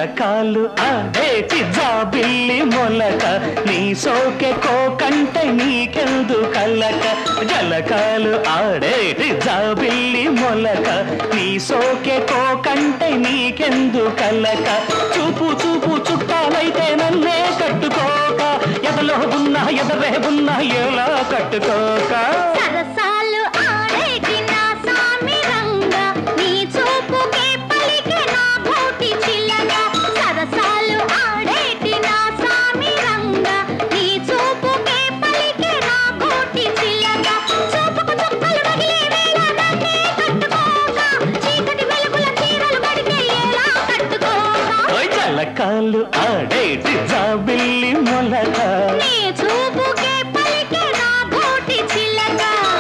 జలకాలు ఆడేటి జాబిల్లి మొలక నీ సోకె కోకంటే నీకెందు కలక జలకాలు ఆడేటి జాబిల్లి మొలక నీ సోకె కోకంటే నీకెందు కలక చూపు చూపు చుట్టాలైతే నన్నే కట్టుకోక ఎదలో ఉన్న ఎదరే ఉన్న ఎలా కట్టుకోక సరసాలు ఆడేటి నా సామి రంగ నీ చూపుకే పలికే నా కోటి చిల్లక సరసాలు ఆడేటి నా సామి రంగ నీ చూపుకే పలికే నా కోటి చిల్లక చూపుకు చుక్కలు రగిలే వేళ నన్నే కట్టుకోక చీకటి వెలుగుల చీరలు కడితే ఎలా కట్టుకోక ఓయ్ జలకాలు ఆడేటి జాబిల్లి మొలక నీ చూపుకే పలికే నా కోటి చిల్లక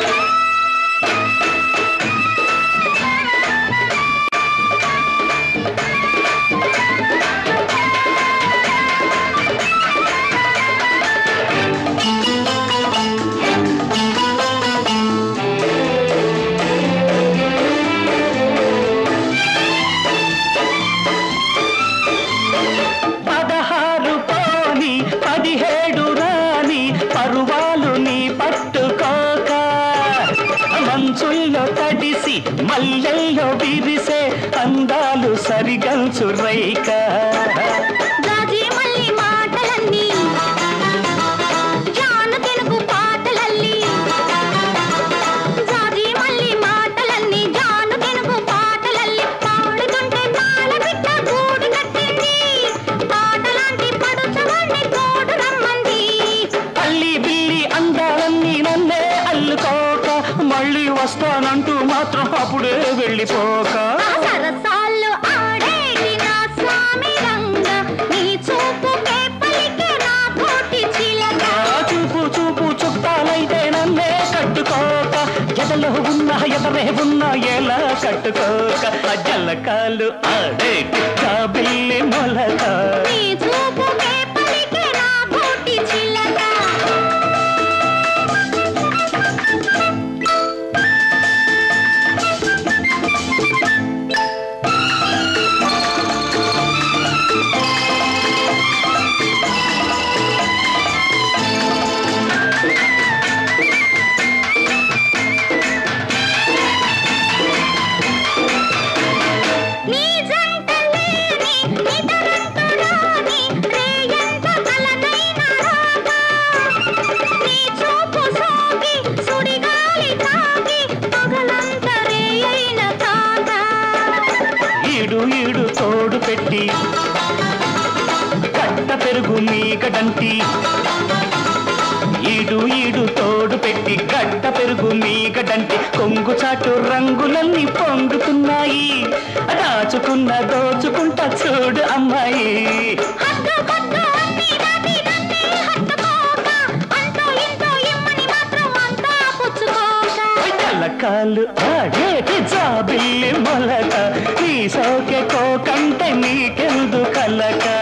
పదహారు పోని పదిహేడు రాని పరువాలు నీ పట్టుకోక మంచుల్లో తడిసి మల్లెల్లో విరిసే అందాలు సరిగల్చు రైక గాజీ మల్లి మాటలన్నీ జాను తెలుగు పాటలల్లి గాజీ మల్లి మాటలన్నీ జాను తెలుగు పాటలల్లి పాడుతుంటే పాల బిడ్డ గూడు కట్టింది పాటలాంటి పడుచవాణ్ణి తోడు రమ్మంది అల్లి బిల్లి అందాలన్నీ నన్నే అల్లుకోక మళ్ళీ వస్తానంటూ మాత్రం అప్పుడే వెళ్ళిపోక ఆ సరసాల్లో ఆడేటి నా స్వామి రంగ నీ చూపుకే పలికే నా కోటి చిలక ఆ చూపు చూపు చుట్టాలైతే నన్నే కట్టుకోక ఎదలో ఉన్న ఎదరే ఉన్న ఎలా కట్టుకోక ఆ జల్లకాలు ఆడేటి కాబిల్లి మొలక నీ చూపుకే పలికే నా కోటి చిలక నీ జంట లేని నిదరంతు రాని రేయంత కలనైన రాక నీ చూపు సోకి సుడిగాలి తాకి పగలంత రేయైన కాక ఈడు ఈడు తోడు పెట్టి కట్ట పెరుగు మీకడంటి ఈడు ఈడు తోడు పెట్టి గడ్డ పెరుగు మీగడంటి కొంగు చాటు రంగులన్నీ పొంగుతున్నాయి దాచుకున్న దోచుకుంటా చూడు అమ్మాయి హద్దు పొద్దు అన్ని దాటి నన్నే హత్తుకోక అంతో ఇంతో ఇమ్మని మాత్రం అంతా పుచ్చుకోక జలకాలు ఆడేటి జాబిల్లి మొలక నీ సోకె కోకంటే నీకెందు కలక